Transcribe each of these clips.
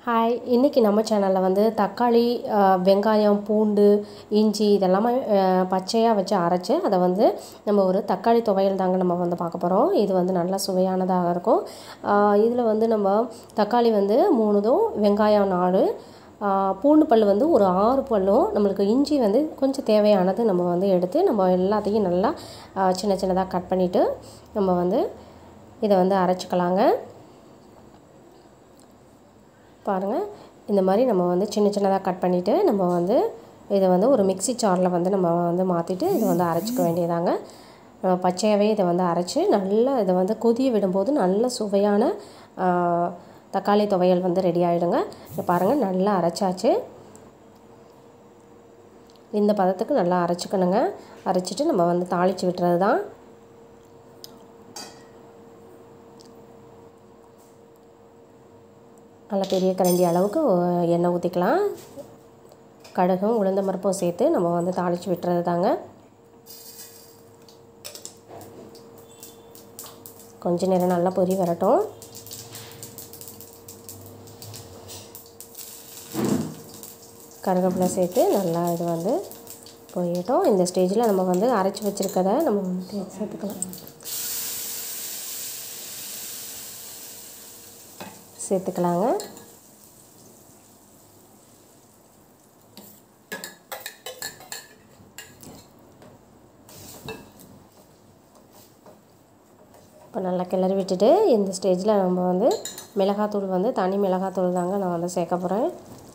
hi இன்றைக்கி நம்ம சேனலில் வந்து தக்காளி அஹ், வெங்காயம் பூண்டு இஞ்சி இதெல்லாமே பச்சையாக வச்சு அரைச்சி அதை வந்து நம்ம ஒரு தக்காளி துவையல் தாங்க நம்ம வந்து பார்க்க போகிறோம் இது வந்து நல்லா சுவையானதாக இருக்கும் இதில் வந்து நம்ம தக்காளி வந்து மூணுதும் வெங்காயம் நாலு ஆஹ், பூண்டு பல் வந்து ஒரு ஆறு பல்லும் நம்மளுக்கு இஞ்சி வந்து கொஞ்சம் தேவையானது நம்ம வந்து எடுத்து நம்ம எல்லாத்தையும் நல்லா ஆஹ், சின்ன சின்னதாக கட் பண்ணிவிட்டு நம்ம வந்து இதை வந்து அரைச்சிக்கலாங்க பாருங்கள் இந்த மாதிரி நம்ம வந்து சின்ன சின்னதாக கட் பண்ணிவிட்டு நம்ம வந்து இதை வந்து ஒரு மிக்ஸி ஜாரில் வந்து நம்ம வந்து மாற்றிட்டு இதை வந்து அரைச்சிக்க வேண்டியதாங்க நம்ம பச்சையாகவே இதை வந்து அரைச்சி நல்லா இதை வந்து கொதிய விடும்போது நல்ல சுவையான ஆ, தக்காளி துவையல் வந்து ரெடி ஆகிடுங்க இதை பாருங்கள் நல்லா அரைச்சாச்சு இந்த பதத்துக்கு நல்லா அரைச்சிக்கணுங்க அரைச்சிட்டு நம்ம வந்து தாளித்து விட்டுறது தான் நல்ல பெரிய கரண்டி அளவுக்கு எண்ணெய் ஊற்றிக்கலாம் கடுகும் உளுந்த பருப்பும் சேர்த்து நம்ம வந்து தாளித்து விட்டுறது தாங்க கொஞ்ச நேரம் நல்லா பொரி வரட்டும் கருவேப்பிலை சேர்த்து நல்லா இது வந்து பொரியட்டும் இந்த ஸ்டேஜில் நம்ம வந்து அரைச்சி வச்சுருக்கதை நம்ம வந்து சேர்த்துக்கலாம் சேர்த்துக்கலாங்க இப்போ நல்லா கிளறி விட்டுட்டு இந்த ஸ்டேஜில் நம்ம வந்து மிளகாத்தூள் வந்து தனி மிளகாத்தூள் தாங்க நான் வந்து சேர்க்க போகிறேன்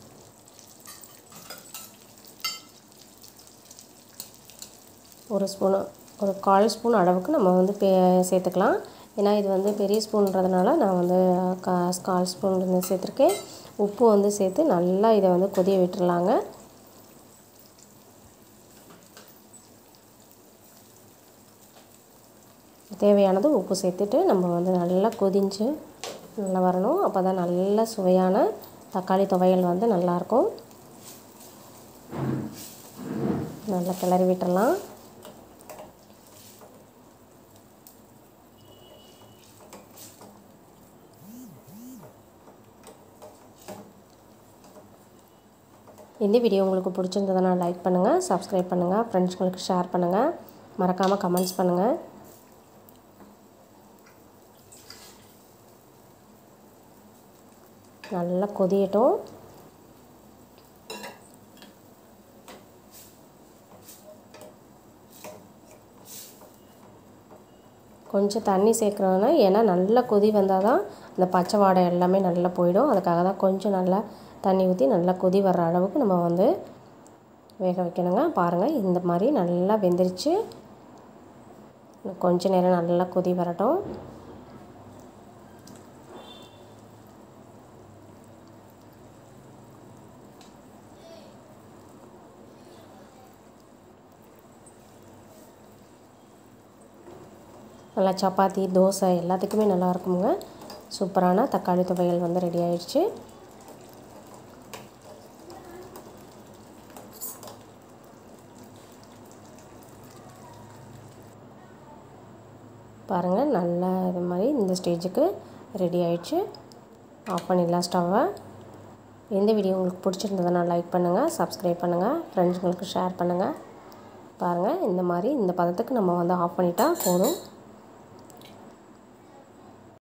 ஒரு ஸ்பூனு ஒரு கால் ஸ்பூன் அளவுக்கு நம்ம வந்து பே சேர்த்துக்கலாம் ஏன்னா இது வந்து பெரிய ஸ்பூன்றதுனால நான் வந்து கா கால் ஸ்பூன் வந்து சேர்த்துருக்கேன் உப்பு வந்து சேர்த்து நல்லா இதை வந்து கொதிய விட்டுறலாங்க தேவையானது உப்பு சேர்த்துட்டு நம்ம வந்து நல்லா கொதிஞ்சு நல்லா வரணும் அப்போ தான் நல்ல சுவையான தக்காளி துவையல் வந்து நல்லாயிருக்கும் நல்லா கிளறி விட்டுறலாம் இந்த வீடியோ உங்களுக்கு பிடிச்சிருந்ததுன்னா லைக் பண்ணுங்கள் சப்ஸ்கிரைப் பண்ணுங்கள் ஃப்ரெண்ட்ஸ்களுக்கு ஷேர் பண்ணுங்கள் மறக்காமல் கமெண்ட்ஸ் பண்ணுங்கள் நல்லா கொதியட்டும் கொஞ்சம் தண்ணி சேர்க்குறோன்னா ஏன்னா நல்லா கொதி வந்தால் தான் அந்த பச்சை வாடை எல்லாமே நல்லா போயிடும் அதுக்காக தான் கொஞ்சம் நல்லா தண்ணி ஊற்றி நல்லா கொதி வர்ற அளவுக்கு நம்ம வந்து வேக வைக்கணுங்க பாருங்கள் இந்த மாதிரி நல்லா வெந்துருச்சு கொஞ்ச நேரம் நல்லா கொதி வரட்டும் நல்லா சப்பாத்தி தோசை எல்லாத்துக்குமே நல்லா இருக்குங்க சூப்பரான தக்காளி துவையல் வந்து ரெடி ஆயிடுச்சு பாருங்கள் நல்லா இது மாதிரி இந்த ஸ்டேஜுக்கு ரெடி ஆயிடுச்சு ஆஃப் பண்ணிடலாம் ஸ்டவ்வை எந்த வீடியோ உங்களுக்கு பிடிச்சிருந்ததுன்னா லைக் பண்ணுங்கள் சப்ஸ்கிரைப் பண்ணுங்கள் ஃப்ரெண்ட்ஸுங்களுக்கு ஷேர் பண்ணுங்கள் பாருங்கள் இந்த மாதிரி இந்த பதத்துக்கு நம்ம வந்து ஆஃப் பண்ணிட்டா போதும்